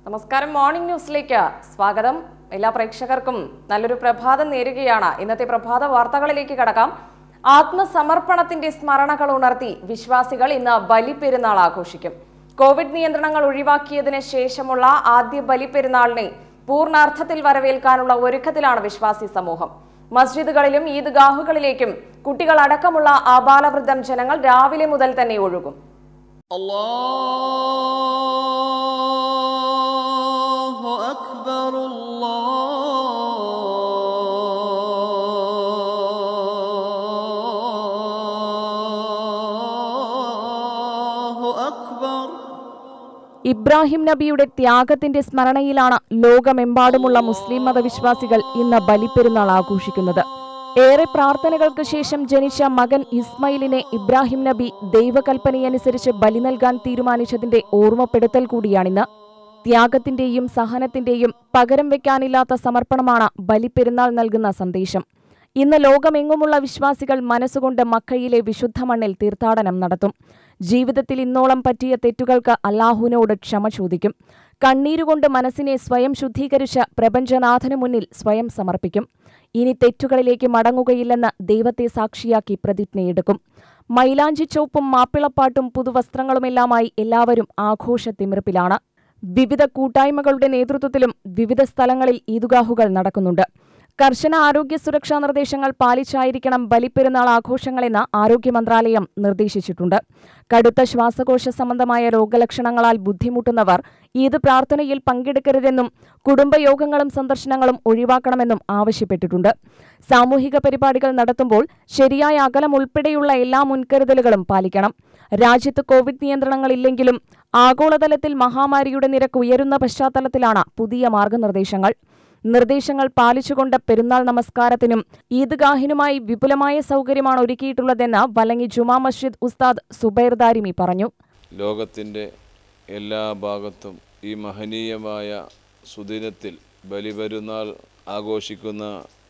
നമസ്കാരം മോർണിംഗ് ന്യൂസിലേക്ക് സ്വാഗതം എല്ലാ പ്രേക്ഷകർക്കും നല്ലൊരു പ്രഭാതം നേരുകയാണ് ഇന്നത്തെ പ്രഭാത വാർത്തകളിലേക്ക് കടക്കാം ആത്മസമർപ്പണത്തിന്റെ സ്മരണകൾ ഉണർത്തി വിശ്വാസികൾ ഇന്ന് ബലിപ്പെരുന്നാൾ ആഘോഷിക്കും കോവിഡ് നിയന്ത്രണങ്ങൾ ഒഴിവാക്കിയതിന് ശേഷമുള്ള ആദ്യ ബലിപ്പെരുന്നാളിനെ പൂർണ്ണാർത്ഥത്തിൽ വരവേൽക്കാനുള്ള ഒരുക്കത്തിലാണ് വിശ്വാസി സമൂഹം മസ്ജിദുകളിലും ഈദ്ഗാഹുകളിലേക്കും കുട്ടികൾ അടക്കമുള്ള ആബാലവൃദ്ധം ജനങ്ങൾ രാവിലെ മുതൽ തന്നെ ഒഴുകും الله أكبر الله أكبر ഇബ്രാഹിം നബിയുടെ ത്യാഗത്തിന്റെ സ്മരണയിലാണ് ലോകമെമ്പാടുമുള്ള മുസ്ലിം മതവിശ്വാസികൾ ഇന്ന് ബലിപ്പെരുന്നാൾ ആഘോഷിക്കുന്നത് ഏറെ പ്രാർത്ഥനകൾക്ക് ശേഷം ജനിച്ച മകൻ ഇസ്മയിലിനെ ഇബ്രാഹിം നബി ദൈവകൽപ്പനയനുസരിച്ച് ബലി നൽകാൻ തീരുമാനിച്ചതിന്റെ ഓർമ്മപ്പെടുത്തൽ കൂടിയാണിന്ന് ത്യാഗത്തിന്റെയും സഹനത്തിന്റെയും പകരം വെക്കാനില്ലാത്ത സമർപ്പണമാണ് ബലിപ്പെരുന്നാൾ നൽകുന്ന സന്ദേശം ഇന്ന് ലോകമെങ്ങുമുള്ള വിശ്വാസികൾ മനസ്സുകൊണ്ട് മക്കയിലെ വിശുദ്ധ മണ്ണിൽ തീർത്ഥാടനം നടത്തും ജീവിതത്തിൽ ഇന്നോളം പറ്റിയ തെറ്റുകൾക്ക് അല്ലാഹുവിനോട് ക്ഷമ ചോദിക്കും കണ്ണീരുകൊണ്ട് മനസ്സിനെ സ്വയം ശുദ്ധീകരിച്ച് പ്രപഞ്ചനാഥനു മുന്നിൽ സ്വയം സമർപ്പിക്കും ഇനി തെറ്റുകളിലേക്ക് മടങ്ങുകയില്ലെന്ന് ദൈവത്തെ സാക്ഷിയാക്കി പ്രതിജ്ഞയെടുക്കും മൈലാഞ്ചി ചോപ്പും മാപ്പിളപ്പാട്ടും പുതുവസ്ത്രങ്ങളുമെല്ലാമായി എല്ലാവരും ആഘോഷത്തിമിർപ്പിലാണ് വിവിധ കൂട്ടായ്മകളുടെ നേതൃത്വത്തിലും വിവിധ സ്ഥലങ്ങളിൽ ഈദ്ഗാഹുകൾ നടക്കുന്നുണ്ട് കർശന ആരോഗ്യ സുരക്ഷാ നിർദ്ദേശങ്ങൾ പാലിച്ചായിരിക്കണം ബലിപ്പെരുന്നാൾ ആഘോഷങ്ങളെന്ന് ആരോഗ്യ മന്ത്രാലയം നിർദ്ദേശിച്ചിട്ടുണ്ട് കടുത്ത ശ്വാസകോശ സംബന്ധമായ രോഗലക്ഷണങ്ങളാൽ ബുദ്ധിമുട്ടുന്നവർ ഈദ് പ്രാർത്ഥനയിൽ പങ്കെടുക്കരുതെന്നും കുടുംബയോഗങ്ങളും സന്ദർശനങ്ങളും ഒഴിവാക്കണമെന്നും ആവശ്യപ്പെട്ടിട്ടുണ്ട് സാമൂഹിക പരിപാടികൾ നടത്തുമ്പോൾ ശരിയായ അകലം ഉൾപ്പെടെയുള്ള എല്ലാ മുൻകരുതലുകളും പാലിക്കണം രാജ്യത്ത് കോവിഡ് നിയന്ത്രണങ്ങളില്ലെങ്കിലും ആഗോളതലത്തിൽ മഹാമാരിയുടെ നിരക്ക് ഉയരുന്ന പശ്ചാത്തലത്തിലാണ് പുതിയ മാർഗനിർദ്ദേശങ്ങൾ നിർദ്ദേശങ്ങൾ പാലിച്ചുകൊണ്ട് പെരുന്നാൾ നമസ്കാരത്തിനും ഈദ്ഗാഹിനുമായി വിപുലമായ സൗകര്യമാണ് ഒരുക്കിയിട്ടുള്ളതെന്ന് വലങ്ങി ജുമാ മസ്ജിദ് ഉസ്താദ് സുബൈർ ദാരിമി പറഞ്ഞു ലോകത്തിൻ്റെ എല്ലാ ഭാഗത്തും ഈ മഹനീയമായ സുദിനത്തിൽ ബലിപെരുന്നാൾ ആഘോഷിക്കുന്ന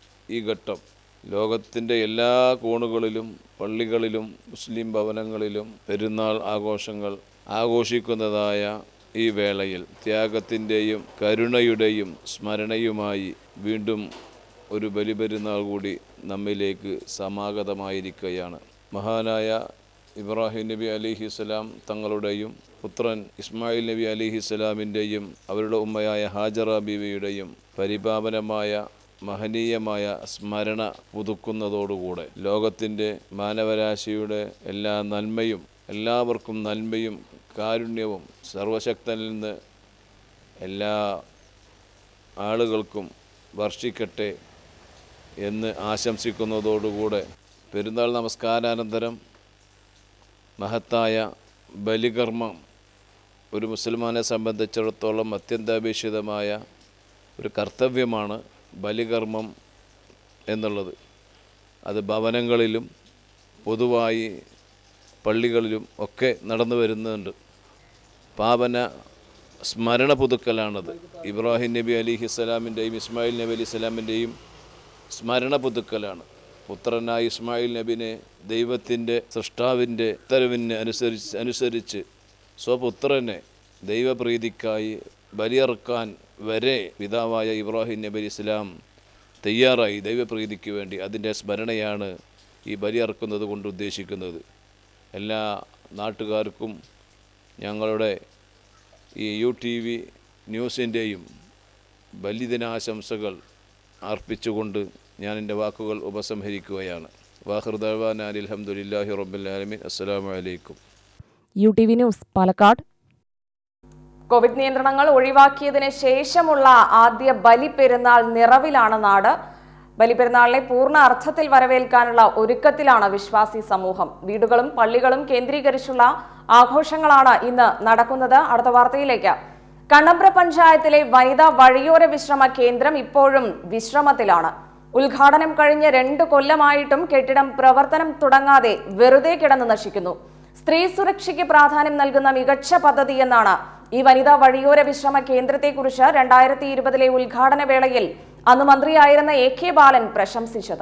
ഈ ഘട്ടം ലോകത്തിൻ്റെ എല്ലാ കോണുകളിലും പള്ളികളിലും മുസ്ലിം ഭവനങ്ങളിലും പെരുന്നാൾ ആഘോഷങ്ങൾ ആഘോഷിക്കുന്നതായ ഈ വേളയിൽ ത്യാഗത്തിൻ്റെയും കരുണയുടെയും സ്മരണയുമായി വീണ്ടും ഒരു ബലിപെരുന്നാൾ കൂടി നമ്മിലേക്ക് സമാഗതമായിരിക്കുകയാണ് മഹാനായ ഇബ്രാഹിം നബി അലിഹിസ്സലാം തങ്ങളുടെയും പുത്രൻ ഇസ്മായിൽ നബി അലിഹിസ്സലാമിൻ്റെയും അവരുടെ ഉമ്മയായ ഹാജറ ബീവിയുടെയും പരിപാവനമായ മഹനീയമായ സ്മരണ പുതുക്കുന്നതോടുകൂടെ ലോകത്തിൻ്റെ മാനവരാശിയുടെ എല്ലാ നന്മയും എല്ലാവർക്കും നന്മയും കാരുണ്യവും സർവശക്തനിൽ നിന്ന് എല്ലാ ആളുകൾക്കും വർഷിക്കട്ടെ എന്ന് ആശംസിക്കുന്നതോടുകൂടെ പെരുന്നാൾ നമസ്കാരാനന്തരം മഹത്തായ ബലികർമ്മം ഒരു മുസൽമാനെ സംബന്ധിച്ചിടത്തോളം അത്യന്താപേക്ഷിതമായ ഒരു കർത്തവ്യമാണ് ബലികർമ്മം എന്നുള്ളത് അത് ഭവനങ്ങളിലും പൊതുവായി പള്ളികളിലും ഒക്കെ നടന്നു വരുന്നുണ്ട് പാവന സ്മരണ പുതുക്കലാണത് ഇബ്രാഹിം നബി അലിഹി സ്വലാമിൻ്റെയും ഇസ്മായിൽ നബി അലി സ്വലാമിൻ്റെയും സ്മരണ പുതുക്കലാണ് പുത്രനായ ഇസ്മായിൽ നബിനെ ദൈവത്തിൻ്റെ സൃഷ്ടാവിൻ്റെ ഉത്തരവിന് അനുസരിച്ച് അനുസരിച്ച് സ്വപുത്രനെ ദൈവപ്രീതിക്കായി ബലിയറുക്കാൻ വരെ പിതാവായ ഇബ്രാഹിം നബി അലി ഇസ്ലാം തയ്യാറായി ദൈവപ്രീതിക്ക് വേണ്ടി അതിൻ്റെ സ്മരണയാണ് ഈ ബലിയറുക്കുന്നത് കൊണ്ട് ഉദ്ദേശിക്കുന്നത് എല്ലാ നാട്ടുകാർക്കും ഞങ്ങളുടെ ഈ യു ടി വി ന്യൂസിൻ്റെയും ബലിദിനാശംസകൾ അർപ്പിച്ചുകൊണ്ട് ഞാൻ എൻ്റെ വാക്കുകൾ ഉപസംഹരിക്കുകയാണ് വാഹൃദാൻ അലഹമുല്ലാഹി റബ്ബുലാലമീൻ അസ്സലാമു അലൈക്കും U T V news Palakkad covid നിയന്ത്രണങ്ങൾ ഒഴിവാക്കിയതിന് ശേഷമുള്ള ആദ്യ ബലിപ്പെരുന്നാൾ നിറവിലാണ് നാട് ബലിപ്പെരുന്നാളിനെ പൂർണ്ണ അർത്ഥത്തിൽ വരവേൽക്കാനുള്ള ഒരുക്കത്തിലാണ് വിശ്വാസി സമൂഹം വീടുകളും പള്ളികളും കേന്ദ്രീകരിച്ചുള്ള ആഘോഷങ്ങളാണ് ഇന്ന് നടക്കുന്നത് അടുത്ത വാർത്തയിലേക്ക് കണ്ണമ്പ്ര പഞ്ചായത്തിലെ വനിതാ വഴിയോര വിശ്രമ കേന്ദ്രം ഇപ്പോഴും വിശ്രമത്തിലാണ് ഉദ്ഘാടനം കഴിഞ്ഞ് രണ്ട് കൊല്ലമായിട്ടും കെട്ടിടം പ്രവർത്തനം തുടങ്ങാതെ വെറുതെ കിടന്നു നശിക്കുന്നു സ്ത്രീ സുരക്ഷയ്ക്ക് പ്രാധാന്യം നൽകുന്ന മികച്ച പദ്ധതി എന്നാണ് ഈ വനിതാ വഴിയോര വിശ്രമ കേന്ദ്രത്തെക്കുറിച്ച് രണ്ടായിരത്തി ഇരുപതിലെ ഉദ്ഘാടന വേളയിൽ അന്ന് മന്ത്രിയായിരുന്ന എ കെ ബാലൻ പ്രശംസിച്ചത്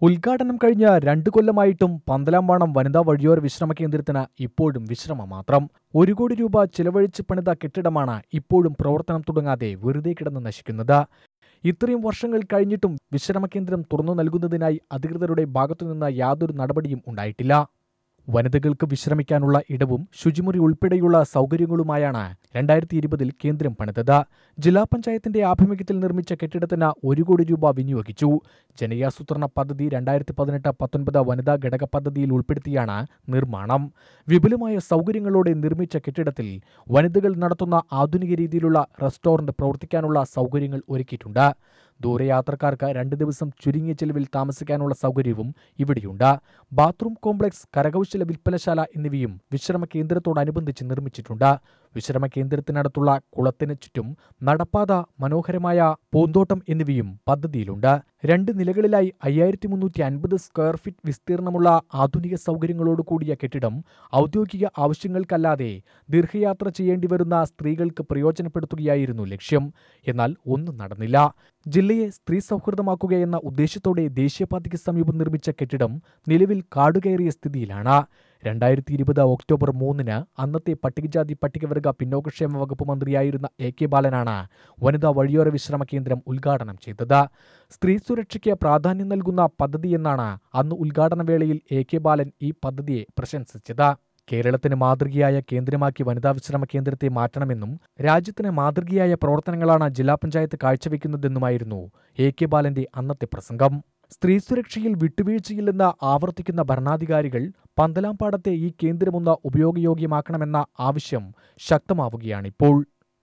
ഉദ്ഘാടനം കഴിഞ്ഞ രണ്ടു കൊല്ലമായിട്ടും പന്തലാംപാണം വനിതാ വഴിയോര വിശ്രമ കേന്ദ്രത്തിന് ഇപ്പോഴും വിശ്രമം മാത്രം ഒരു കോടി രൂപ ചിലവഴിച്ച് പണിത കെട്ടിടമാണ് ഇപ്പോഴും പ്രവർത്തനം തുടങ്ങാതെ വെറുതെ കിടന്ന് നശിക്കുന്നത് ഇത്രയും വർഷങ്ങൾ കഴിഞ്ഞിട്ടും വിശ്രമ കേന്ദ്രം തുറന്നു നൽകുന്നതിനായി അധികൃതരുടെ ഭാഗത്തുനിന്ന് യാതൊരു നടപടിയും ഉണ്ടായിട്ടില്ല വനിതകൾക്ക് വിശ്രമിക്കാനുള്ള ഇടവും ശുചിമുറി ഉൾപ്പെടെയുള്ള സൗകര്യങ്ങളുമായാണ് രണ്ടായിരത്തി ഇരുപതിൽ കേന്ദ്രം പണിതത് ജില്ലാ പഞ്ചായത്തിന്റെ ആഭിമുഖ്യത്തിൽ നിർമ്മിച്ച കെട്ടിടത്തിന് ഒരു കോടി രൂപ വിനിയോഗിച്ചു ജനകീയാസൂത്രണ പദ്ധതി രണ്ടായിരത്തി പതിനെട്ട് പത്തൊൻപത് വനിതാ ഘടക പദ്ധതിയിൽ ഉൾപ്പെടുത്തിയാണ് നിർമ്മാണം വിപുലമായ സൗകര്യങ്ങളോടെ നിർമ്മിച്ച കെട്ടിടത്തിൽ വനിതകൾ നടത്തുന്ന ആധുനിക രീതിയിലുള്ള റെസ്റ്റോറന്റ് പ്രവർത്തിക്കാനുള്ള സൗകര്യങ്ങൾ ഒരുക്കിയിട്ടുണ്ട് ദൂരയാത്രക്കാർക്ക് രണ്ട് ദിവസം ചുരുങ്ങിയ ചെലവിൽ താമസിക്കാനുള്ള സൗകര്യവും ഇവിടെയുണ്ട് ബാത്റൂം കോംപ്ലക്സ് കരകൗശല വിൽപ്പനശാല എന്നിവയും വിശ്രമ കേന്ദ്രത്തോടനുബന്ധിച്ച് നിർമ്മിച്ചിട്ടുണ്ട് വിശ്രമ കേന്ദ്രത്തിനടുത്തുള്ള കുളത്തിന് ചുറ്റും നടപ്പാത മനോഹരമായ പൂന്തോട്ടം എന്നിവയും പദ്ധതിയിലുണ്ട് രണ്ട് നിലകളിലായി അയ്യായിരത്തി മുന്നൂറ്റി അൻപത് സ്ക്വയർ ഫീറ്റ് വിസ്തീർണമുള്ള ആധുനിക സൗകര്യങ്ങളോട് കൂടിയ കെട്ടിടം ഔദ്യോഗിക ആവശ്യങ്ങൾക്കല്ലാതെ ദീർഘയാത്ര ചെയ്യേണ്ടി വരുന്ന സ്ത്രീകൾക്ക് പ്രയോജനപ്പെടുത്തുകയായിരുന്നു ലക്ഷ്യം എന്നാൽ ഒന്നും നടന്നില്ല ജില്ലയെ സ്ത്രീ സൗഹൃദമാക്കുകയെന്ന ഉദ്ദേശത്തോടെ ദേശീയപാതയ്ക്ക് സമീപം നിർമ്മിച്ച കെട്ടിടം നിലവിൽ കാടുകയറിയ സ്ഥിതിയിലാണ് രണ്ടായിരത്തി ഇരുപത് ഒക്ടോബർ മൂന്നിന് അന്നത്തെ പട്ടികജാതി പട്ടികവർഗ പിന്നോക്കക്ഷേമ വകുപ്പ് മന്ത്രിയായിരുന്ന എ കെ ബാലനാണ് വനിതാ വഴിയോര വിശ്രമ കേന്ദ്രം ഉദ്ഘാടനം ചെയ്തത് സ്ത്രീ സുരക്ഷയ്ക്ക് പ്രാധാന്യം നൽകുന്ന പദ്ധതിയെന്നാണ് അന്ന് ഉദ്ഘാടന വേളയിൽ എ കെ ബാലൻ ഈ പദ്ധതിയെ പ്രശംസിച്ചത് കേരളത്തിന് മാതൃകയായ കേന്ദ്രമാക്കി വനിതാ വിശ്രമ കേന്ദ്രത്തെ മാറ്റണമെന്നും രാജ്യത്തിന് മാതൃകയായ പ്രവർത്തനങ്ങളാണ് ജില്ലാ പഞ്ചായത്ത് കാഴ്ചവെക്കുന്നതെന്നുമായിരുന്നു എ കെ ബാലന്റെ അന്നത്തെ പ്രസംഗം സ്ത്രീ സുരക്ഷയിൽ വിട്ടുവീഴ്ചയില്ലെന്ന് ആവർത്തിക്കുന്ന ഭരണാധികാരികൾ പന്തലാംപാടത്തെ ഈ കേന്ദ്രമൊന്ന് ഉപയോഗയോഗ്യമാക്കണമെന്ന ആവശ്യം ശക്തമാവുകയാണിപ്പോൾ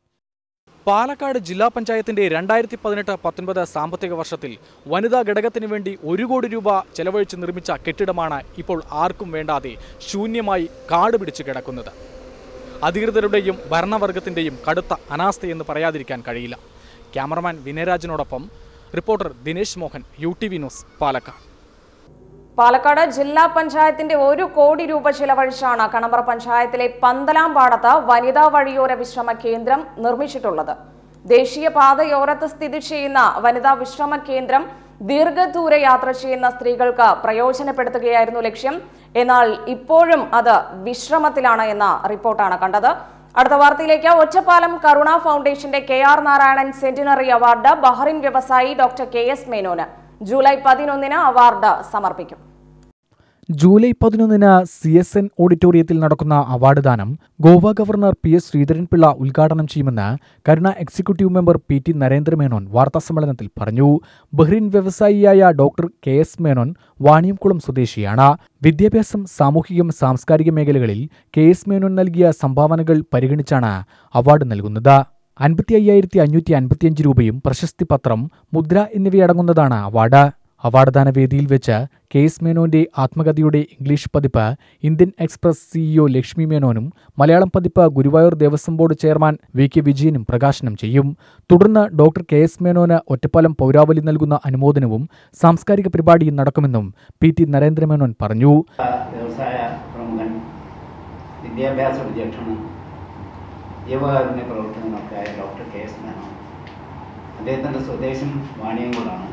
പാലക്കാട് ജില്ലാ പഞ്ചായത്തിന്റെ രണ്ടായിരത്തി പതിനെട്ട് പത്തൊൻപത് സാമ്പത്തിക വർഷത്തിൽ വനിതാ ഘടകത്തിന് വേണ്ടി ഒരു കോടി രൂപ ചെലവഴിച്ച് നിർമ്മിച്ച കെട്ടിടമാണ് ഇപ്പോൾ ആർക്കും വേണ്ടാതെ ശൂന്യമായി കാട് പിടിച്ചു കിടക്കുന്നത് അധികൃതരുടെയും ഭരണവർഗത്തിന്റെയും കടുത്ത അനാസ്ഥയെന്ന് പറയാതിരിക്കാൻ കഴിയില്ല ക്യാമറമാൻ വിനയരാജിനോടൊപ്പം reporter Dinesh Mohan U T V news Palakkad Palakkad ജില്ലാ പഞ്ചായത്തിന്റെ ഒരു കോടി രൂപ ചിലവഴിച്ചാണ് കണമ്പറ പഞ്ചായത്തിലെ പന്തലാംപാടത്ത് വനിതാ വഴിയോര വിശ്രമ കേന്ദ്രം നിർമ്മിച്ചിട്ടുള്ളത് ദേശീയ പാതയോരത്ത് സ്ഥിതി ചെയ്യുന്ന വനിതാ വിശ്രമ കേന്ദ്രം ദീർഘദൂര യാത്ര ചെയ്യുന്ന സ്ത്രീകൾക്ക് പ്രയോജനപ്പെടുത്തുകയായിരുന്നു ലക്ഷ്യം എന്നാൽ ഇപ്പോഴും അത് വിശ്രമത്തിലാണ് എന്ന റിപ്പോർട്ടാണ് കണ്ടത് അടുത്ത വാർത്തയിലേക്ക് ഒറ്റപ്പാലം കരുണ ഫൗണ്ടേഷന്റെ K R Narayanan centenary award Bahrain വ്യവസായി ഡോക്ടർ കെ എസ് മേനോന് ജൂലൈ പതിനൊന്നിന് അവാർഡ് സമർപ്പിക്കും ജൂലൈ പതിനൊന്നിന് സി എസ് എൻ ഓഡിറ്റോറിയത്തിൽ നടക്കുന്ന അവാർഡ് ദാനം Goa governor P S Sreedharan Pillai ഉദ്ഘാടനം ചെയ്യുമെന്ന് കരുണ executive member P T Narendra Menon വാർത്താസമ്മേളനത്തിൽ പറഞ്ഞു ബഹ്റിൻ വ്യവസായിയായ doctor K S Menon Vaniyamkulam സ്വദേശിയാണ് വിദ്യാഭ്യാസം സാമൂഹികം സാംസ്കാരിക മേഖലകളിൽ കെ എസ് മേനോൻ നൽകിയ സംഭാവനകൾ പരിഗണിച്ചാണ് അവാർഡ് നൽകുന്നത് അൻപത്തി അയ്യായിരത്തി അഞ്ഞൂറ്റി അൻപത്തിയഞ്ച് രൂപയും പ്രശസ്തി പത്രം മുദ്ര എന്നിവയടങ്ങുന്നതാണ് അവാർഡ് അവാർഡ് ദാന വേദിയിൽ വെച്ച് കെ എസ് മേനോന്റെ ആത്മകഥയുടെ ഇംഗ്ലീഷ് പതിപ്പ് ഇന്ത്യൻ എക്സ്പ്രസ് സിഇഒ ലക്ഷ്മി മേനോനും മലയാളം പതിപ്പ് Guruvayur Devaswom board chairman V K വിജയനും പ്രകാശനം ചെയ്യും തുടർന്ന് ഡോക്ടർ കെ എസ് മേനോന് ഒറ്റപ്പാലം പൗരാവലി നൽകുന്ന അനുമോദനവും സാംസ്കാരിക പരിപാടിയും നടക്കുമെന്നും പി ടി നരേന്ദ്രമേനോൻ പറഞ്ഞു വ്യവസായ പ്രമുഖൻ വിദ്യാഭ്യാസ വിചക്ഷണൻ ജീവകാരുണ്യ പ്രവർത്തനങ്ങൾക്കായ ഡോക്ടർ കെ എസ് മേനോൻ അദ്ദേഹത്തിൻ്റെ സ്വദേശം വാണിയംകുളമാണ്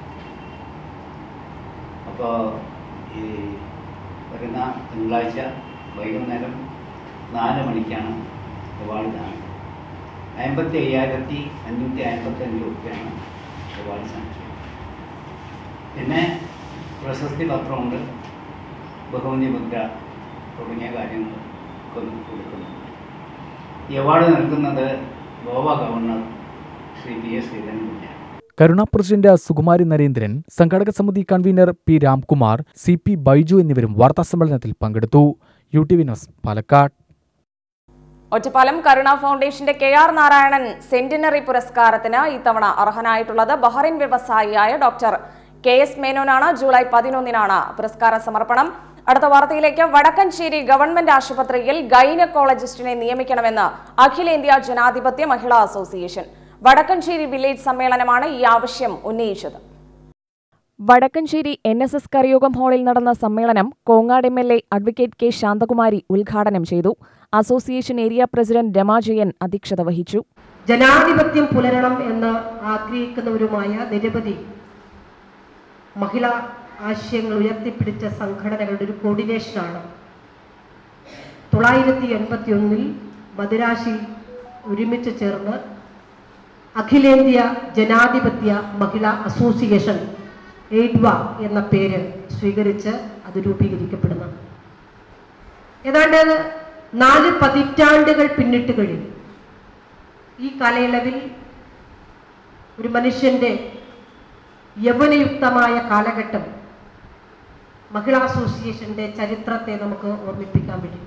അപ്പോൾ ഈ വരുന്ന തിങ്കളാഴ്ച വൈകുന്നേരം നാല് മണിക്കാണ് അവാർഡ് ദാനം അമ്പത്തി അയ്യായിരത്തി അഞ്ഞൂറ്റി അൻപത്തഞ്ച് രൂപയാണ് അവാർഡ് സംഖ്യ പിന്നെ പ്രശസ്തി പത്രമുണ്ട് ബഹുമതി മുദ്ര തുടങ്ങിയ കാര്യങ്ങൾ കൊ- കൊടുക്കുന്നുണ്ട് ഈ അവാർഡ് നൽകുന്നത് Goa governor Shri P S ശ്രീധരൻപിള്ളയാണ് കരുണ പ്രസിഡന്റ് സുകുമാരി നരേന്ദ്രൻ സംഘാടക സമിതി convener P Ramkumar C P Baiju എന്നിവരും വാർത്താസമ്മേളനത്തിൽ പങ്കെടുത്തു U T V news Palakkad Ottapalam Karuna ഫൗണ്ടേഷന്റെ കെ ആർ നാരായണൻ സെന്റിനറി പുരസ്കാരത്തിന് ഇത്തവണ അർഹനായിട്ടുള്ളത് ബഹ്റിൻ വ്യവസായിയായ ഡോക്ടർ കെ എസ് മേനോനാണ് ജൂലൈ പതിനൊന്നിനാണ് പുരസ്കാര സമർപ്പണം അടുത്ത വാർത്തയിലേക്ക് വടക്കഞ്ചേരി ഗവൺമെന്റ് ആശുപത്രിയിൽ ഗൈനക്കോളജിസ്റ്റിനെ നിയമിക്കണമെന്ന് അഖിലേന്ത്യാ ജനാധിപത്യ മഹിളാ അസോസിയേഷൻ വടക്കഞ്ചേരി വില്ലേജ് സമ്മേളനമാണ് ഈ ആവശ്യം ഉന്നയിച്ചത് വടക്കഞ്ചേരി എൻ എസ് എസ് കരയോഗം ഹാളിൽ നടന്ന സമ്മേളനം Kongad M L A advocate K Santhakumari ഉദ്ഘാടനം ചെയ്തു അസോസിയേഷൻ ഏരിയ പ്രസിഡന്റ് രമാജയൻ അധ്യക്ഷത വഹിച്ചു ജനാധിപത്യം പുലരണം എന്ന് ആഗ്രഹിക്കുന്നവരുമായ നിരവധി മഹിളാ ആശയങ്ങൾ ഉയർത്തിപ്പിടിച്ച സംഘടനകളുടെ ഒരു കോർഡിനേഷനാണ് തൊള്ളായിരത്തി എൺപത്തി ഒന്നിൽ മദിരാശിയിൽ ഒരുമിച്ച് ചേർന്ന് അഖിലേന്ത്യാ ജനാധിപത്യ മഹിളാ അസോസിയേഷൻ എയ്ഡ്വ എന്ന പേര് സ്വീകരിച്ച് അത് രൂപീകരിക്കപ്പെടുന്നത് ഏതാണ്ട് നാല് പതിറ്റാണ്ടുകൾ പിന്നിട്ട് കഴിഞ്ഞു ഈ കാലയളവിൽ ഒരു മനുഷ്യന്റെ യൗവനയുക്തമായ കാലഘട്ടം മഹിളാ അസോസിയേഷന്റെ ചരിത്രത്തെ നമുക്ക് ഓർമ്മിപ്പിക്കാൻ പറ്റും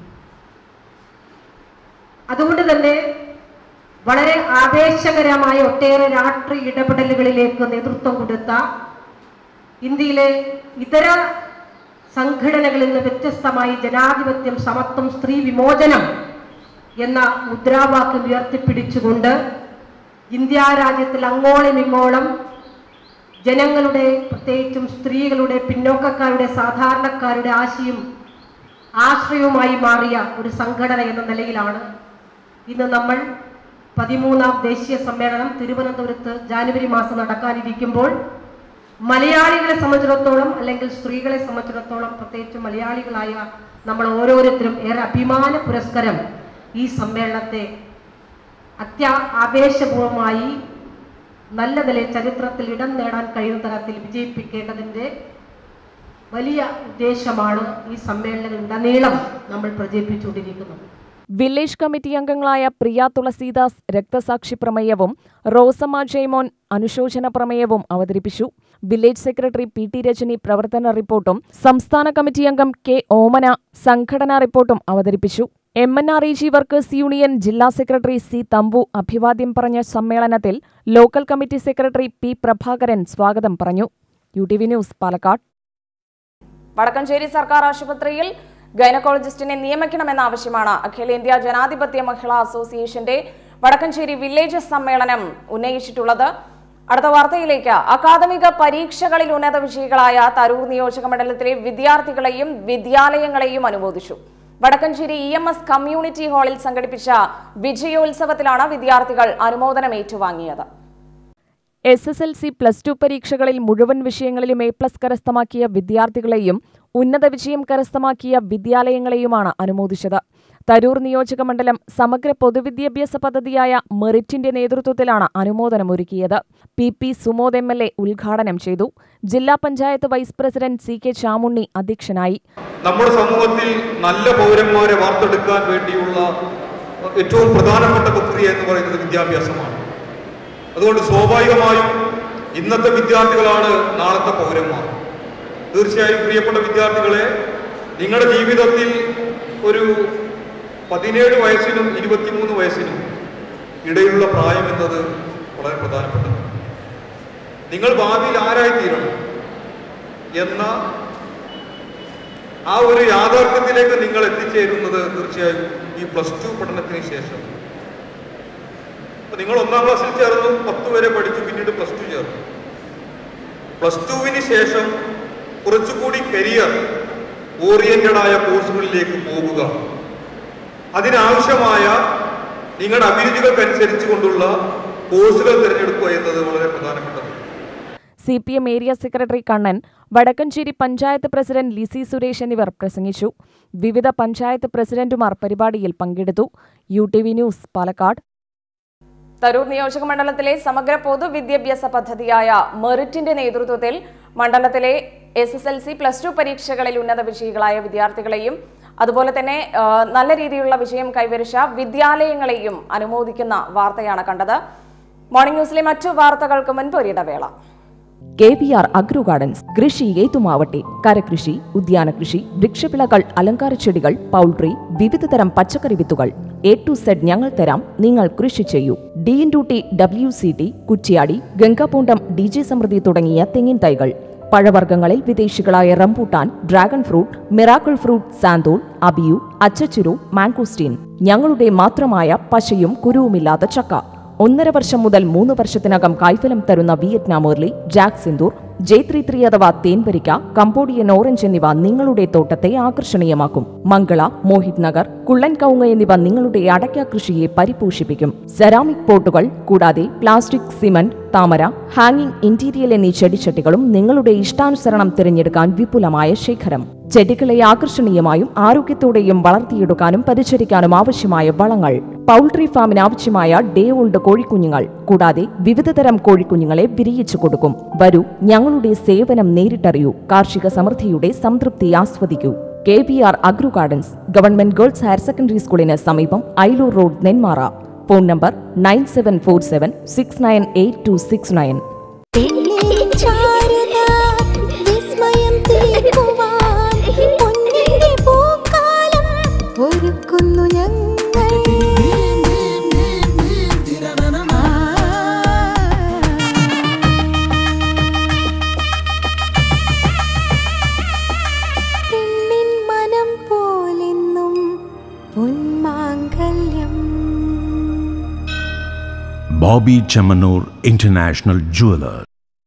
അതുകൊണ്ട് തന്നെ വളരെ ആവേശകരമായ ഒട്ടേറെ രാഷ്ട്രീയ ഇടപെടലുകളിലേക്ക് നേതൃത്വം കൊടുത്ത ഇന്ത്യയിലെ ഇതര സംഘടനകളിൽ നിന്ന് വ്യത്യസ്തമായി ജനാധിപത്യം സമത്വം സ്ത്രീ വിമോചനം എന്ന മുദ്രാവാക്യം ഉയർത്തിപ്പിടിച്ചുകൊണ്ട് ഇന്ത്യ രാജ്യത്തിൽ അങ്ങോളം ഇങ്ങോളം ജനങ്ങളുടെ പ്രത്യേകിച്ചും സ്ത്രീകളുടെ പിന്നോക്കക്കാരുടെ സാധാരണക്കാരുടെ ആശയും ആശ്രയവുമായി മാറിയ ഒരു സംഘടന എന്ന നിലയിലാണ് ഇന്ന് നമ്മൾ പതിമൂന്നാം ദേശീയ സമ്മേളനം തിരുവനന്തപുരത്ത് ജാനുവരി മാസം നടക്കാനിരിക്കുമ്പോൾ മലയാളികളെ സംബന്ധിച്ചിടത്തോളം അല്ലെങ്കിൽ സ്ത്രീകളെ സംബന്ധിച്ചിടത്തോളം പ്രത്യേകിച്ച് മലയാളികളായ നമ്മൾ ഓരോരുത്തരും ഏറെ അഭിമാന പുരസ്കരം ഈ സമ്മേളനത്തെ അത്യാ ആവേശപൂർവമായി നല്ല നിലയിൽ ചരിത്രത്തിൽ ഇടം നേടാൻ കഴിയുന്ന തരത്തിൽ വിജയിപ്പിക്കേണ്ടതിൻ്റെ വലിയ ഉദ്ദേശമാണ് ഈ സമ്മേളനങ്ങളിലുടനീളം നമ്മൾ പ്രചരിപ്പിച്ചുകൊണ്ടിരിക്കുന്നത് വില്ലേജ് കമ്മിറ്റി അംഗങ്ങളായ പ്രിയ തുളസീദാസ് രക്തസാക്ഷി പ്രമേയവും റോസമ്മ ജയ്മോൻ അനുശോചന പ്രമേയവും അവതരിപ്പിച്ചു village secretary P T Rajani പ്രവർത്തന റിപ്പോർട്ടും സംസ്ഥാന കമ്മിറ്റി അംഗം കെ ഓമന സംഘടനാ റിപ്പോർട്ടും അവതരിപ്പിച്ചു M N R E G workers union ജില്ലാ സെക്രട്ടറി സി തമ്പു അഭിവാദ്യം പറഞ്ഞ സമ്മേളനത്തിൽ local committee secretary P Prabhakaran സ്വാഗതം പറഞ്ഞു U T V news Palakkad Vadakkencherry സർക്കാർ ആശുപത്രിയിൽ ഗൈനക്കോളജിസ്റ്റിനെ നിയമിക്കണമെന്ന ആവശ്യമാണ് അഖിലേന്ത്യാ ജനാധിപത്യ മഹിളാ അസോസിയേഷന്റെ വടക്കഞ്ചേരി വില്ലേജ് സമ്മേളനം ഉന്നയിച്ചിട്ടുള്ളത് അടുത്ത വാർത്തയിലേക്ക് അക്കാദമിക പരീക്ഷകളിൽ ഉന്നത വിജയികളായ തരൂർ നിയോജക മണ്ഡലത്തിലെ വിദ്യാർത്ഥികളെയും വിദ്യാലയങ്ങളെയും അനുമോദിച്ചു Vadakkencherry E M S community ഹാളിൽ സംഘടിപ്പിച്ച വിജയോത്സവത്തിലാണ് വിദ്യാർത്ഥികൾ അനുമോദനം ഏറ്റുവാങ്ങിയത് S S L C plus two പരീക്ഷകളിൽ മുഴുവൻ വിഷയങ്ങളിലും എ പ്ലസ് കരസ്ഥമാക്കിയ വിദ്യാർത്ഥികളെയും ഉന്നത വിജയം കരസ്ഥമാക്കിയ വിദ്യാലയങ്ങളെയുമാണ് അനുമോദിച്ചത് തരൂർ നിയോജക മണ്ഡലം സമഗ്ര പൊതുവിദ്യാഭ്യാസ പദ്ധതിയായ മെറിറ്റിന്റെ നേതൃത്വത്തിലാണ് അനുമോദനം ഒരുക്കിയത് P P Sumod M L A ഉദ്ഘാടനം ചെയ്തു ജില്ലാ panchayat vice president C K Chamunni അധ്യക്ഷനായി നമ്മുടെ സമൂഹത്തിൽ നല്ല പൗരന്മാരെ വാർത്തെടുക്കാൻ വേണ്ടിയുള്ള ഏറ്റവും പ്രധാനപ്പെട്ട പ്രക്രിയ എന്ന് പറയുന്നത് വിദ്യാഭ്യാസമാണ് അതുകൊണ്ട് സ്വാഭാവികമായും ഇന്നത്തെ വിദ്യാർത്ഥികളാണ് നാളത്തെ പൗരന്മാർ തീർച്ചയായും പ്രിയപ്പെട്ട വിദ്യാർത്ഥികളെ നിങ്ങളുടെ ജീവിതത്തിൽ ഒരു പതിനേഴ് വയസ്സിനും ഇരുപത്തിമൂന്ന് വയസ്സിനും ഇടയിലുള്ള പ്രായം എന്നത് വളരെ പ്രധാനപ്പെട്ടതാണ് നിങ്ങൾ ഭാവിയിൽ ആരായിത്തീരണം എന്ന ആ ഒരു യാഥാർത്ഥ്യത്തിലേക്ക് നിങ്ങൾ എത്തിച്ചേരുന്നത് തീർച്ചയായും ഈ പ്ലസ് ടു പഠനത്തിന് ശേഷം അപ്പൊ നിങ്ങൾ ഒന്നാം ക്ലാസ്സിൽ ചേർന്നു പത്ത് വരെ പഠിച്ചു പിന്നീട് പ്ലസ് ടു ചേർന്നു പ്ലസ് ടുവിന് ശേഷം കുറച്ചുകൂടി കരിയർ ഓറിയന്റഡ് ആയ കോഴ്സുകളിലേക്ക് പോകുക അതിനാവശ്യമായ നിങ്ങളുടെ അഭിരുചികൾക്കനുസരിച്ച് കൊണ്ടുള്ള കോഴ്സുകൾ തിരഞ്ഞെടുക്കുക എന്നത് വളരെ പ്രധാനപ്പെട്ടതാണ് C P M area secretary Kannan Vadakkencherry panchayat president Lissy Suresh എന്നിവർ പ്രസംഗിച്ചു വിവിധ പഞ്ചായത്ത് പ്രസിഡന്റുമാർ പരിപാടിയിൽ പങ്കെടുത്തു U T V news Palakkad Tarur നിയോജക മണ്ഡലത്തിലെ സമഗ്ര പൊതുവിദ്യാഭ്യാസ പദ്ധതിയായ മെറിറ്റിന്റെ നേതൃത്വത്തിൽ മണ്ഡലത്തിലെ S S L C plus two പരീക്ഷകളിൽ ഉന്നത വിജയികളായ വിദ്യാർത്ഥികളെയും അതുപോലെ തന്നെ ആ, നല്ല രീതിയിലുള്ള വിജയം കൈവരിച്ച വിദ്യാലയങ്ങളെയും അനുമോദിക്കുന്ന വാർത്തയാണ് കണ്ടത് മോർണിംഗ് ന്യൂസിലെ മറ്റു വാർത്തകൾക്ക് മുൻപ് ഒരിടവേള K V R agro gardens കൃഷി ഏതുമാവട്ടെ കരകൃഷി ഉദ്യാന കൃഷി വൃക്ഷവിളകൾ അലങ്കാരച്ചെടികൾ പൗൾട്രി വിവിധതരം പച്ചക്കറി വിത്തുകൾ എ ടു സെഡ് ഞങ്ങൾ തരാം നിങ്ങൾ കൃഷി ചെയ്യൂ D in T W C T Kuttiadi ഗംഗാപൂണ്ടം ഡി ജെ സമൃദ്ധി തുടങ്ങിയ തെങ്ങിൻ തൈകൾ പഴവർഗ്ഗങ്ങളിൽ വിദേശികളായ rambutan dragon fruit miracle fruit santol abiu അച്ചച്ചുരു മാംഗോസ്റ്റീൻ ഞങ്ങളുടെ മാത്രമായ പശയും കുരുവുമില്ലാത്ത ചക്ക ഒന്നര വർഷം മുതൽ മൂന്ന് വർഷത്തിനകം കായ്ഫലം തരുന്ന Vietnam early jack Sindoor J three three അഥവാ തേൻവരിക്ക കംബോഡിയൻ ഓറഞ്ച് എന്നിവ നിങ്ങളുടെ തോട്ടത്തെ ആകർഷണീയമാക്കും മംഗള മോഹിത് നഗർ കുള്ളൻ കൗങ്ങ എന്നിവ നിങ്ങളുടെ അടയ്ക്ക കൃഷിയെ പരിപോഷിപ്പിക്കും സെറാമിക് പോട്ടുകൾ കൂടാതെ പ്ലാസ്റ്റിക് സിമന്റ് താമര ഹാങ്ങിംഗ് ഇന്റീരിയൽ എന്നീ ചെടിച്ചട്ടികളും നിങ്ങളുടെ ഇഷ്ടാനുസരണം തിരഞ്ഞെടുക്കാൻ വിപുലമായ ശേഖരം ചെടികളെ ആകർഷണീയമായും ആരോഗ്യത്തോടെയും വളർത്തിയെടുക്കാനും പരിചരിക്കാനും ആവശ്യമായ വളങ്ങൾ പൗൾട്രി ഫാമിന് ആവശ്യമായ ഡേ ഓൾഡ് കോഴിക്കുഞ്ഞുങ്ങൾ കൂടാതെ വിവിധതരം കോഴിക്കുഞ്ഞുങ്ങളെ വിരിയിച്ചു കൊടുക്കും വരൂ ഞങ്ങളുടെ സേവനം നേരിട്ടറിയൂ കാർഷിക സമൃദ്ധിയുടെ സംതൃപ്തി ആസ്വദിക്കൂ K B R agro gardens government girls higher secondary സ്കൂളിന് സമീപം Ailur road Nenmara phone number nine seven four seven six nine eight two six nine ചാരുത വിസ്മയം തീർക്കുവാൻ പൊന്നിന്റെ പൂക്കാലം ഒരുക്കുന്നു ഞങ്ങൾ പെണ്ണിൻ മനം പോലെന്നും പൊന്മാങ്കല്യം Bobby Chamanur International Jeweler.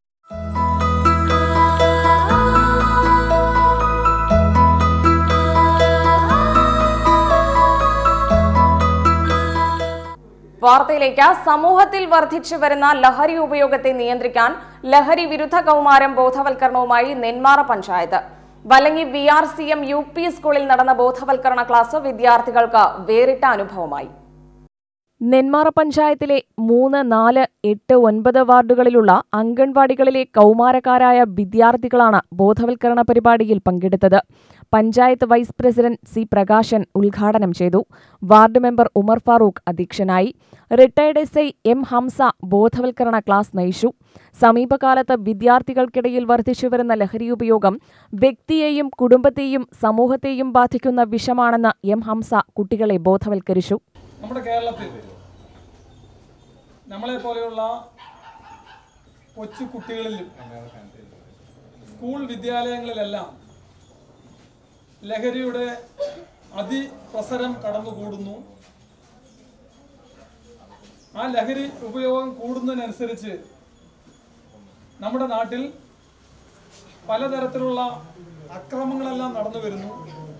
വാർത്തയിലേക്ക് സമൂഹത്തിൽ വർദ്ധിച്ചു വരുന്ന ലഹരി ഉപയോഗത്തെ നിയന്ത്രിക്കാൻ ലഹരി വിരുദ്ധ കൗമാരം ബോധവൽക്കരണവുമായി Nenmara panchayat Valangi V R C M U P സ്കൂളിൽ നടന്ന ബോധവൽക്കരണ ക്ലാസ് വിദ്യാർത്ഥികൾക്ക് വേറിട്ട അനുഭവമായി നെന്മാറ പഞ്ചായത്തിലെ മൂന്ന് നാല് എട്ട് ഒൻപത് വാർഡുകളിലുള്ള അംഗൻവാടികളിലെ കൗമാരക്കാരായ വിദ്യാർത്ഥികളാണ് ബോധവൽക്കരണ പരിപാടിയിൽ പങ്കെടുത്തത് panchayat vice president C Prakashan ഉദ്ഘാടനം ചെയ്തു വാർഡ് മെമ്പർ ഉമർ ഫാറൂഖ് അധ്യക്ഷനായി retired S I M Hamsa ബോധവൽക്കരണ ക്ലാസ് നയിച്ചു സമീപകാലത്ത് വിദ്യാർത്ഥികൾക്കിടയിൽ വർദ്ധിച്ചുവരുന്ന ലഹരി ഉപയോഗം വ്യക്തിയെയും കുടുംബത്തെയും സമൂഹത്തെയും ബാധിക്കുന്ന വിഷമാണെന്ന് എം ഹംസ കുട്ടികളെ ബോധവൽക്കരിച്ചു നമ്മുടെ കേരളത്തിൽ നമ്മളെ പോലെയുള്ള കൊച്ചു കുട്ടികളിലും സ്കൂൾ വിദ്യാലയങ്ങളിലെല്ലാം ലഹരിയുടെ അതിപ്രസരം കടന്നുകൂടുന്നു ആ ലഹരി ഉപയോഗം കൂടുന്നതിനനുസരിച്ച് നമ്മുടെ നാട്ടിൽ പലതരത്തിലുള്ള അക്രമങ്ങളെല്ലാം നടന്നു വരുന്നു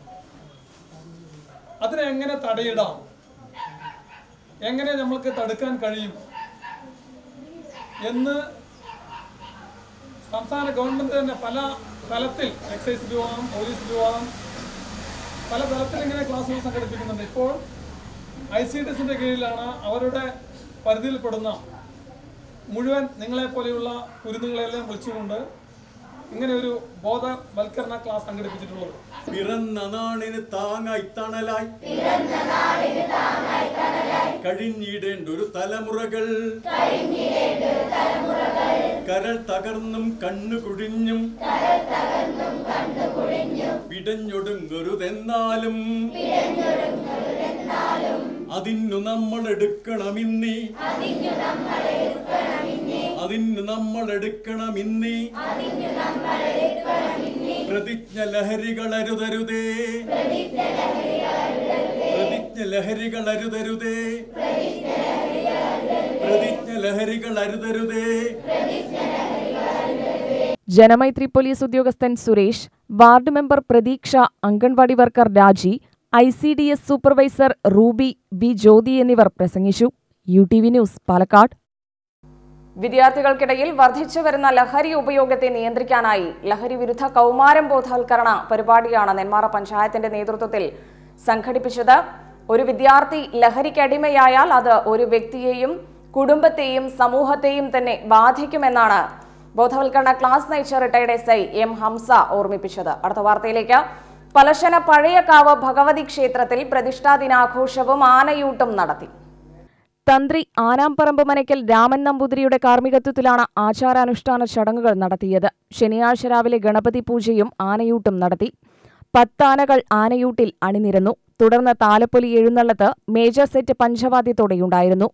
അതിനെ എങ്ങനെ തടയിടാം എങ്ങനെ നമ്മൾക്ക് തടുക്കാൻ കഴിയും എന്ന് സംസ്ഥാന ഗവൺമെന്റ് തന്നെ പല തലത്തിൽ എക്സൈസ് വിഭാഗം പോലീസ് വിഭാഗം പല തലത്തിൽ ഇങ്ങനെ ക്ലാസ്സുകൾ സംഘടിപ്പിക്കുന്നുണ്ട് ഇപ്പോൾ ഐ സി ഡി എസിന്റെ കീഴിലാണ് അവരുടെ പരിധിയിൽപ്പെടുന്ന മുഴുവൻ നിങ്ങളെ പോലെയുള്ള കുരുന്നുകളെല്ലാം വിളിച്ചുകൊണ്ട് ഇങ്ങനെ ഒരു ബോധവൽക്കരണ ക്ലാസ് സംഘടിപ്പിച്ചിട്ടുള്ളത് പിറന്ന നാടിന് താങ്ങായി തണലായി കഴിഞ്ഞിടേണ്ട ഒരു തലമുറകൾ കരൾ തകർന്നും കണ്ണു കുഴിഞ്ഞും പിടഞ്ഞൊടുങ്ങരുതെന്നാലും അതിനു നമ്മൾ എടുക്കണമിന്നി അതിനു നമ്മൾ എടുക്കണമിന്നി പ്രതിജ്ഞ ലഹരികളരുതരുതേ പ്രതിജ്ഞ ലഹരികളരുതരുതേ പ്രതിജ്ഞ ലഹരികളരുതരുതേ ജനമൈത്രി പോലീസ് ഉദ്യോഗസ്ഥൻ Suresh ward member Pratheeksha anganwadi worker Raji I C D S supervisor Ruby V Jyothi എന്നിവർ പ്രസംഗിച്ചു U T V news Palakkad വിദ്യാർത്ഥികൾക്കിടയിൽ വർദ്ധിച്ചു വരുന്ന ലഹരി ഉപയോഗത്തെ നിയന്ത്രിക്കാനായി ലഹരി വിരുദ്ധ കൗമാരം ബോധവൽക്കരണ പരിപാടിയാണ് നെന്മാറ പഞ്ചായത്തിന്റെ നേതൃത്വത്തിൽ സംഘടിപ്പിച്ചത് ഒരു വിദ്യാർത്ഥി ലഹരിക്കടിമയായാൽ അത് ഒരു വ്യക്തിയെയും കുടുംബത്തെയും സമൂഹത്തെയും തന്നെ ബാധിക്കുമെന്നാണ് ബോധവൽക്കരണ ക്ലാസ് നയിച്ച retired S I M Hamsa ഓർമ്മിപ്പിച്ചത് അടുത്ത വാർത്തയിലേക്ക് പലശന പഴയകാവ് ഭഗവതി ക്ഷേത്രത്തിൽ പ്രതിഷ്ഠാ ദിനാഘോഷവും ആനയൂട്ടും നടത്തി തന്ത്രി ആനാംപറമ്പ് മനയ്ക്കൽ രാമൻ നമ്പൂതിരിയുടെ കാർമ്മികത്വത്തിലാണ് ആചാരാനുഷ്ഠാന ചടങ്ങുകൾ നടത്തിയത് ശനിയാഴ്ച രാവിലെ ഗണപതി പൂജയും ആനയൂട്ടും നടത്തി പത്താനകൾ ആനയൂട്ടിൽ അണിനിരന്നു തുടർന്ന് താലപ്പൊലി എഴുന്നള്ളത്ത് മേജർ സെറ്റ് പഞ്ചവാദ്യത്തോടെയുണ്ടായിരുന്നു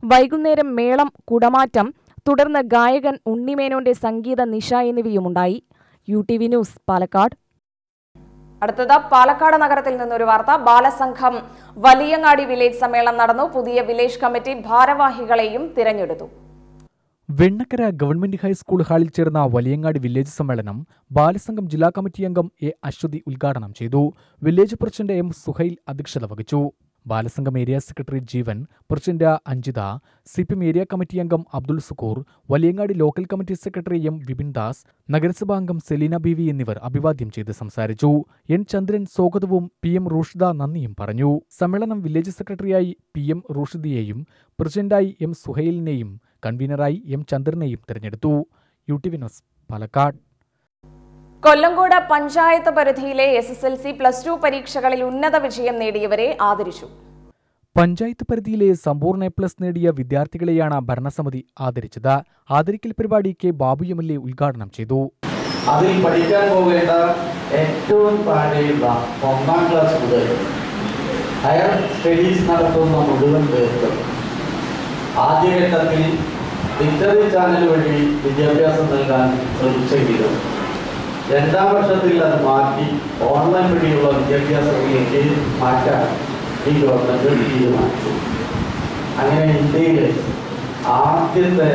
വൈകുന്നേരം മേളം കുടമാറ്റം തുടർന്ന് ഗായകൻ ഉണ്ണിമേനോന്റെ സംഗീത നിശ എന്നിവയുമുണ്ടായി U T V news Palakkad അടുത്തത് പാലക്കാട് നഗരത്തിൽ നിന്നൊരു വാർത്ത ബാലസംഘം വലിയങ്ങാടി വില്ലേജ് സമ്മേളനം നടന്നു പുതിയ വില്ലേജ് കമ്മിറ്റി ഭാരവാഹികളെയും തിരഞ്ഞെടുത്തു വെണ്ണക്കര ഗവൺമെന്റ് ഹൈസ്കൂൾ ഹാളിൽ ചേർന്ന വലിയങ്ങാടി വില്ലേജ് സമ്മേളനം ബാലസംഘം ജില്ലാ കമ്മിറ്റി അംഗം എ അശ്വതി ഉദ്ഘാടനം ചെയ്തു വില്ലേജ് പ്രസിഡന്റ് എം സുഹൈൽ അധ്യക്ഷത വഹിച്ചു Balasangham area secretary Jeevan president Anjitha C P M area committee അംഗം Abdul Sukkur Valiyangadi local committee secretary M Vipin Das നഗരസഭാ അംഗം സെലീന ബീവി എന്നിവർ അഭിവാദ്യം ചെയ്ത് സംസാരിച്ചു എൻ ചന്ദ്രൻ സ്വാഗതവും പി എം റൂഷിദ നന്ദിയും പറഞ്ഞു സമ്മേളനം വില്ലേജ് സെക്രട്ടറിയായി പി എം റൂഷിദയെയും പ്രസിഡന്റായി എം സുഹൈലിനെയും കൺവീനറായി എം ചന്ദ്രനെയും തിരഞ്ഞെടുത്തു U T V news Palakkad Kollengode panchayat പരിധിയിലെ S S L C plus two പരീക്ഷകളിൽ ഉന്നത വിജയം നേടിയവരെ ആദരിച്ചു പഞ്ചായത്ത് പരിധിയിലെ സമ്പൂർണ്ണ എ പ്ലസ് നേടിയ വിദ്യാർത്ഥികളെയാണ് ഭരണസമിതി ആദരിച്ചത് ആദരിക്കൽ പരിപാടി K Babu M L A ഉദ്ഘാടനം ചെയ്തു അതിൽ പഠിക്കാൻ പോകേണ്ട ഏറ്റവും താഴെയുള്ള ഒന്നാം ക്ലാസ് മുതൽ ഹയർ സ്റ്റഡീസ് നടത്തുന്ന മുഴുവൻ പേർക്കും ആദ്യഘട്ടത്തിൽ ഡിക്റ്ററി ചാനൽ വഴി വിദ്യാഭ്യാസം നൽകാൻ ശ്രമിച്ചെങ്കിലും രണ്ടാം വർഷത്തിൽ അത് മാറ്റി ഓൺലൈൻ വഴിയുള്ള വിദ്യാഭ്യാസത്തിലേക്ക് മാറ്റാൻ ഈ ഗവൺമെന്റ് തീരുമാനിച്ചു അങ്ങനെ ഇന്ത്യയിലെ ആദ്യത്തെ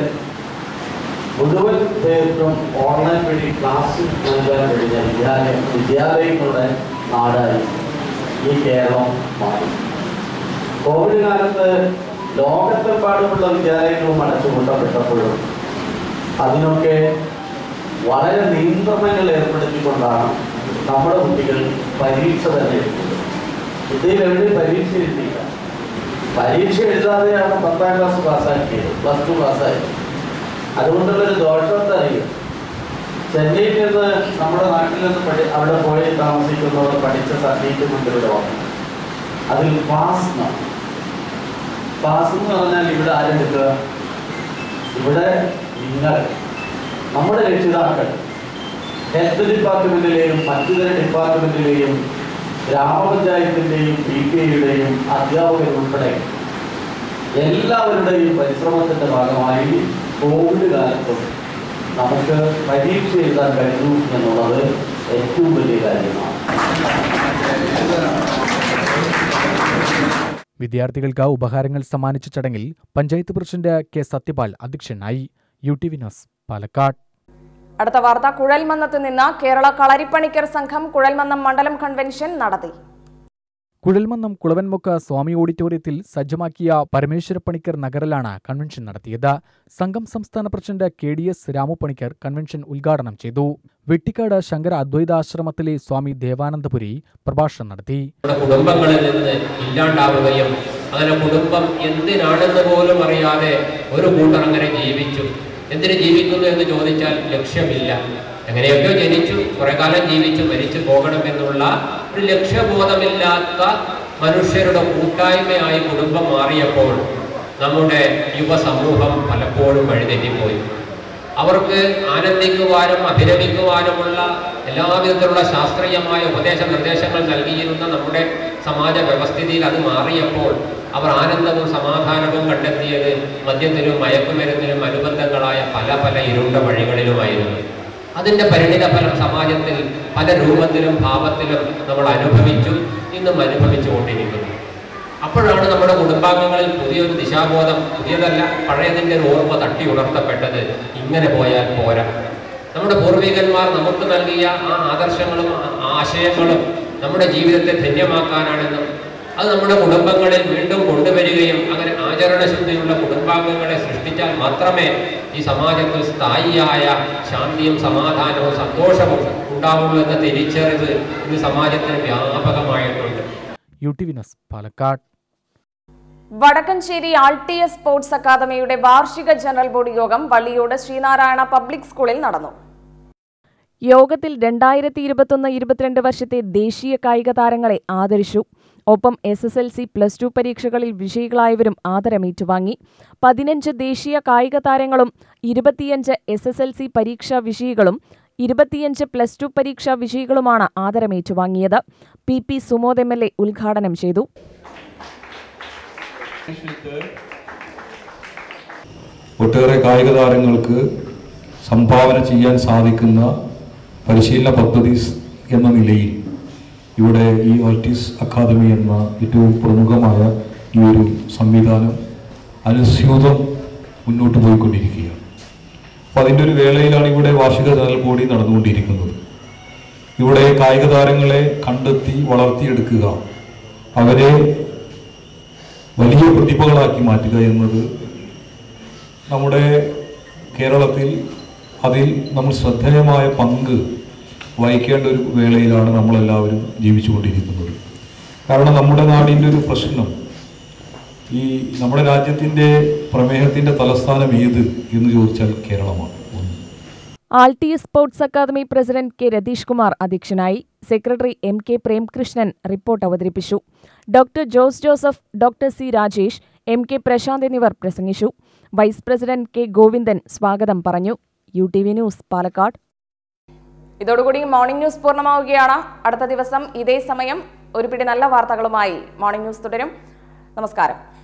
മുഴുവൻ പേർക്കും ഓൺലൈൻ വഴി ക്ലാസ് നൽകാൻ കഴിഞ്ഞ വിദ്യാലയം വിദ്യാലയങ്ങളുടെ നാടായി ഈ കേരളം മാറി കോവിഡ് കാലത്ത് ലോകത്തെമ്പാടുമുള്ള വിദ്യാലയങ്ങളും അടച്ചുപൂട്ടപ്പെട്ടപ്പോഴും അതിനൊക്കെ വളരെ നിയന്ത്രണങ്ങൾ ഏർപ്പെടുത്തിക്കൊണ്ടാണ് നമ്മുടെ കുട്ടികൾ പരീക്ഷ തന്നെ എഴുതുന്നത് ഇന്ത്യയിൽ എവിടെയും പരീക്ഷ എഴുതിയില്ല പരീക്ഷ എഴുതാതെയാണ് പത്താം ക്ലാസ് പാസ്സാക്കിയത് പ്ലസ് ടു പാസ്സായത് അതുകൊണ്ടുള്ളൊരു ദോഷം അറിയും ചെന്നൈയിൽ നിന്ന് നമ്മുടെ നാട്ടിൽ നിന്ന് പഠി അവിടെ പോയി താമസിക്കുന്നവർ പഠിച്ച സർട്ടിഫിക്കറ്റ് കൊണ്ടിവിടെ വന്നു അതിൽ പാസ് എന്നാണ് പാസ് എന്ന് പറഞ്ഞാൽ ഇവിടെ ആരെടുക്കുക ഇവിടെ നിങ്ങൾ നമ്മുടെ രക്ഷിതാക്കൾ ഹെൽത്ത് ഡിപ്പാർട്ട്മെന്റിലെയും മറ്റു തര ഡിപ്പാർട്ട്മെന്റിലെയും ഗ്രാമപഞ്ചായത്തിന്റെയും പി പി ഐയുടെയും അധ്യാപകർ ഉൾപ്പെടെ എല്ലാവരുടെയും പരിശ്രമത്തിന്റെ ഭാഗമായി കോവിഡ് കാലത്തും നമുക്ക് പരീക്ഷ എഴുതാൻ കഴിഞ്ഞു എന്നുള്ളത് ഏറ്റവും വലിയ കാര്യമാണ് വിദ്യാർത്ഥികൾക്ക് ഉപഹാരങ്ങൾ സമ്മാനിച്ച ചടങ്ങിൽ പഞ്ചായത്ത് പ്രസിഡന്റ് കെ സത്യപാൽ അധ്യക്ഷനായി U T V news Palakkad അടുത്ത വാർത്ത കുഴൽമന്നത്ത് നിന്ന് കേരള കളരിപ്പണിക്കർ സംഘം കുഴൽമന്നം മണ്ഡലം കൺവെൻഷൻ നടത്തി കുഴൽമന്നം കുളവൻമുക്ക് സ്വാമി ഓഡിറ്റോറിയത്തിൽ സജ്ജമാക്കിയ പരമേശ്വര പണിക്കർ നഗറിലാണ് കൺവെൻഷൻ നടത്തിയത് സംഘം സംസ്ഥാന president K D S Ramu Panicker convention ഉദ്ഘാടനം ചെയ്തു വെട്ടിക്കാട് ശങ്കര അദ്വൈതാശ്രമത്തിലെ സ്വാമി ദേവാനന്ദപുരി പ്രഭാഷണം നടത്തി നമ്മുടെ കുടുംബങ്ങളിൽ നിന്ന് ഇല്ലാണ്ടാവുകയും അങ്ങനെ കുടുംബം എന്തിനാണെന്ന് പോലും അറിയാതെ ഒരു കൂട്ടർ അങ്ങനെ ജീവിച്ചു എന്തിനു ജീവിക്കുന്നു എന്ന് ചോദിച്ചാൽ ലക്ഷ്യമില്ല എങ്ങനെയൊക്കെയോ ജനിച്ചു കുറെ കാലം ജീവിച്ചു മരിച്ചു പോകണമെന്നുള്ള ഒരു ലക്ഷ്യബോധമില്ലാത്ത മനുഷ്യരുടെ കൂട്ടായ്മയായി കുടുംബം മാറിയപ്പോൾ നമ്മുടെ യുവസമൂഹം പലപ്പോഴും വഴിതെറ്റിപ്പോയി അവർക്ക് ആനന്ദിക്കുവാനും അഭിരമിക്കുവാനുമുള്ള എല്ലാവിധത്തിലുള്ള ശാസ്ത്രീയമായ ഉപദേശ നിർദ്ദേശങ്ങൾ നൽകിയിരുന്ന നമ്മുടെ സമാജ വ്യവസ്ഥിതിയിൽ അത് മാറിയപ്പോൾ അവർ ആനന്ദവും സമാധാനവും കണ്ടെത്തിയത് മദ്യത്തിനും മയക്കുമരുന്നിനും അനുബന്ധങ്ങളായ പല പല ഇരുണ്ട വഴികളിലുമായിരുന്നു അതിൻ്റെ പരിണിത ഫലം സമാജത്തിൽ പല രൂപത്തിലും ഭാവത്തിലും നമ്മൾ അനുഭവിച്ചു ഇന്നും അനുഭവിച്ചു കൊണ്ടിരിക്കുന്നു അപ്പോഴാണ് നമ്മുടെ കുടുംബാംഗങ്ങളിൽ പുതിയൊരു ദിശാബോധം പുതിയതല്ല പഴയതിൻ്റെ ഒരു ഓർമ്മ തട്ടി ഉണർത്തപ്പെട്ടത് ഇങ്ങനെ പോയാൽ പോരാ നമ്മുടെ പൂർവികന്മാർ നമുക്ക് നൽകിയ ആ ആദർശങ്ങളും ആ ആശയങ്ങളും നമ്മുടെ ജീവിതത്തെ ധന്യമാക്കാനാണെന്നും അത് നമ്മുടെ കുടുംബങ്ങളിൽ വീണ്ടും കൊണ്ടുവരികയും അങ്ങനെ ആചരണശുദ്ധിയുള്ള കുടുംബാംഗങ്ങളെ സൃഷ്ടിച്ചാൽ മാത്രമേ ഈ സമാജത്തിൽ സ്ഥായിയായ ശാന്തിയും സമാധാനവും സന്തോഷവും ഉണ്ടാവുള്ളൂ എന്ന തിരിച്ചറിവ് ഇന്ന് സമാജത്തിന് വ്യാപകമായിട്ടുണ്ട് U T V news Palakkad Vadakkanchery R T S sports അക്കാദമിയുടെ വാർഷിക ജനറൽ ബോഡി യോഗം വള്ളിയോട് ശ്രീനാരായണ പബ്ലിക് സ്കൂളിൽ നടന്നു യോഗത്തിൽ രണ്ടായിരത്തി ഇരുപത്തൊന്ന് ഇരുപത്തിരണ്ട് വർഷത്തെ ദേശീയ കായിക താരങ്ങളെ ആദരിച്ചു ഒപ്പം S S L C plus two പരീക്ഷകളിൽ വിജയികളായവരും ആദരമേറ്റുവാങ്ങി പതിനഞ്ച് ദേശീയ കായിക താരങ്ങളും ഇരുപത്തിയഞ്ച് എസ് എസ് എൽ സി പരീക്ഷാ വിജയികളും ഇരുപത്തിയഞ്ച് പ്ലസ് ടു പരീക്ഷാ വിജയികളുമാണ് ആദരമേറ്റുവാങ്ങിയത് P P Sumod M L A ഉദ്ഘാടനം ചെയ്തു ഒട്ടേറെ കായിക താരങ്ങൾക്ക് സംഭാവന ചെയ്യാൻ സാധിക്കുന്ന പരിശീലന പദ്ധതി സ് എന്ന നിലയിൽ ഇവിടെ ഈ ഓർട്ടിസ് അക്കാദമി എന്ന ഏറ്റവും പ്രമുഖമായ ഈ ഒരു സംവിധാനം അനുസ്യൂതം മുന്നോട്ട് പോയിക്കൊണ്ടിരിക്കുകയാണ് അപ്പോൾ അതിൻ്റെ ഒരു വേളയിലാണ് ഇവിടെ വാർഷിക ജനറൽ ബോഡി നടന്നുകൊണ്ടിരിക്കുന്നത് ഇവിടെ കായിക താരങ്ങളെ കണ്ടെത്തി വളർത്തിയെടുക്കുക അവരെ വലിയ പ്രതിഭകളാക്കി മാറ്റുക എന്നത് നമ്മുടെ കേരളത്തിൽ അതിൽ നമ്മൾ ശ്രദ്ധേയമായ പങ്ക് വഹിക്കേണ്ട ഒരു വേളയിലാണ് നമ്മളെല്ലാവരും ജീവിച്ചുകൊണ്ടിരിക്കുന്നത് കാരണം നമ്മുടെ നാടിൻ്റെ ഒരു പ്രശ്നം ഈ നമ്മുടെ രാജ്യത്തിൻ്റെ പ്രമേഹത്തിൻ്റെ തലസ്ഥാനം ഏത് എന്ന് ചോദിച്ചാൽ കേരളമാണ് R T S sports academy president K Ratheesh Kumar അധ്യക്ഷനായി secretary M K Premkrishnan report അവതരിപ്പിച്ചു doctor Jose Joseph doctor C Rajesh M K Prashanth എന്നിവർ പ്രസംഗിച്ചു വൈസ് പ്രസിഡന്റ് കെ ഗോവിന്ദൻ സ്വാഗതം പറഞ്ഞു U T V news Palakkad ഇതോടുകൂടി മോർണിംഗ് ന്യൂസ് പൂർണ്ണമാവുകയാണ് അടുത്ത ദിവസം ഇതേ സമയം ഒരു പിടി നല്ല വാർത്തകളുമായി മോർണിംഗ് ന്യൂസ് തുടരും നമസ്കാരം